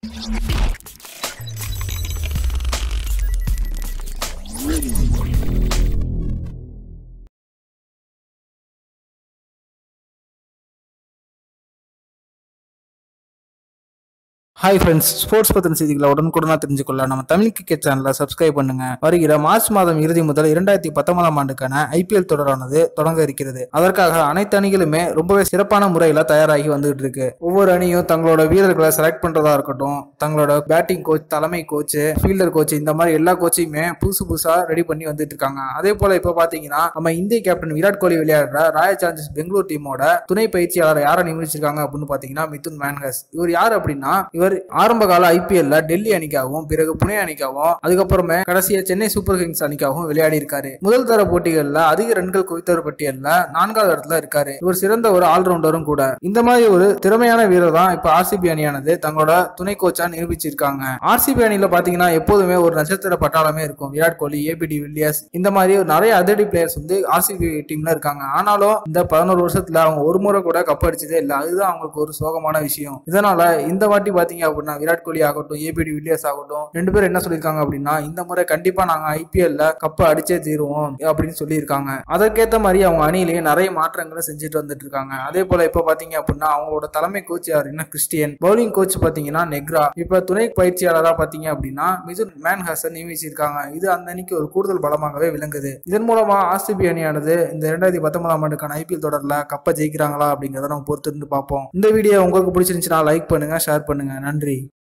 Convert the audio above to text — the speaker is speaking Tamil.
ஹாய் ஃப்ரெண்ட்ஸ் ஸ்போர்ட்ஸ் பத்தின செய்திகளை உடனுக்குடனா தெரிஞ்சுக்கொள்ள நம்ம தமிழ் கிரிக்கெட் சேனலை சப்ஸ்கிரைப் பண்ணுங்க வருகிற மார்ச் மாதம் இறுதி முதல் இரண்டாயிரத்தி பத்தொன்பதாம் ஆண்டுக்கான ஐபிஎல் தொடரானது தொடங்க இருக்கிறது அதற்காக அனைத்து அணிகளுமே ரொம்பவே சிறப்பான முறையில் தயாராகி வந்துகிட்டு இருக்கு ஒவ்வொரு அணியும் தங்களோட வீரர்களை செலக்ட் பண்றதா இருக்கட்டும் தங்களோட பேட்டிங் கோச் தலைமை கோச் ஃபீல்டர் கோச் இந்த மாதிரி எல்லா கோச்சையுமே புதுசு புதுசா ரெடி பண்ணி வந்துட்டு இருக்காங்க அதே போல இப்ப பாத்தீங்கன்னா நம்ம இந்திய கேப்டன் விராட் கோலி விளையாடுற ராயல் சேலஞ்சர்ஸ் பெங்களூர் டீமோட துணை பயிற்சியாளர் யாரை நியமிச்சிருக்காங்க அப்படின்னு பாத்தீங்கன்னா மிதுன் மேன்கஸ் இவர் யார் அப்படின்னா இவர் ஆரம்ப கால ஐபிஎல்ல டெல்லி அணிக்காகவும் பிறகு புனே அணிக்காகவும் அதுக்கப்புறமே கடைசியா சென்னை சூப்பர் கிங்ஸ் அணிக்காகவும் விளையாடி இருக்காரு முதல் தர போட்டிகள்ல அதிக ரன்கள் குவித்தவர் பட்டியல்ல நான்காவது இடத்துல இருக்காரு இவர் சிறந்த ஒரு ஆல்ரவுண்டரும் கூட இந்த மாதிரி ஒரு திறமையான வீரர் தான் இப்ப ஆர்சிபி அணியானது தங்களோட துணை கோச்சா நிரூபிச்சிருக்காங்க ஆர்சிபி அணியில பாத்தீங்கன்னா எப்போதுமே ஒரு நட்சத்திர பட்டாளமே இருக்கும் விராட் கோலி ஏபிடி வில்லியர்ஸ் இந்த மாதிரி நிறைய அதிரடி பிளேயர்ஸ் வந்து ஆர்சிபி டீம்ல இருக்காங்க ஆனாலும் இந்த பதினோரு வருஷத்துல அவங்க ஒரு முறை கூட கப் அடிச்சதே இல்லை அதுதான் அவங்களுக்கு ஒரு சோகமான விஷயம் இதனால இந்த வாட்டி பாத்தீங்க அப்படின்னா விராட் கோலி ஆகட்டும் ஏபிடி வில்லியர்ஸ் ஆகட்டும் ரெண்டு பேரும் என்ன சொல்லியிருக்காங்க அப்படின்னா இந்த முறை கண்டிப்பா நாங்க ஐபிஎல்ல கப்பை அடிச்சே தீருவோம் அப்படின்னு சொல்லியிருக்காங்க அதற்கேற்ற மாதிரி அவங்க அணியிலேயே நிறைய மாற்றங்களை செஞ்சுட்டு வந்துட்டு இருக்காங்க அதே போல இப்ப பாத்தீங்க அப்படின்னா அவங்களோட தலைமை கோச் யாருன்னா கிறிஸ்டியன் பவுலிங் கோச் பாத்தீங்கன்னா நெக்ரா இப்ப துணை பயிற்சியாளரா பாத்தீங்க அப்படின்னா மிதுன் மேன் ஹசன் நியமிச்சிருக்காங்க இது அந்த அணிக்கு ஒரு கூடுதல் பலமாகவே விளங்குது இதன் மூலமா ஆர்சிபி அணியானது இந்த ரெண்டாயிரத்தி பத்தொன்பதாம் ஆண்டுக்கான ஐபிஎல் தொடர்ல கப்பை ஜெயிக்கிறாங்களா அப்படிங்கறத நம்ம பொறுத்திருந்து பார்ப்போம் இந்த வீடியோ உங்களுக்கு பிடிச்சிருந்துச்சுன்னா லைக் பண்ணுங்க ஷேர் பண்ணுங்க நன்றி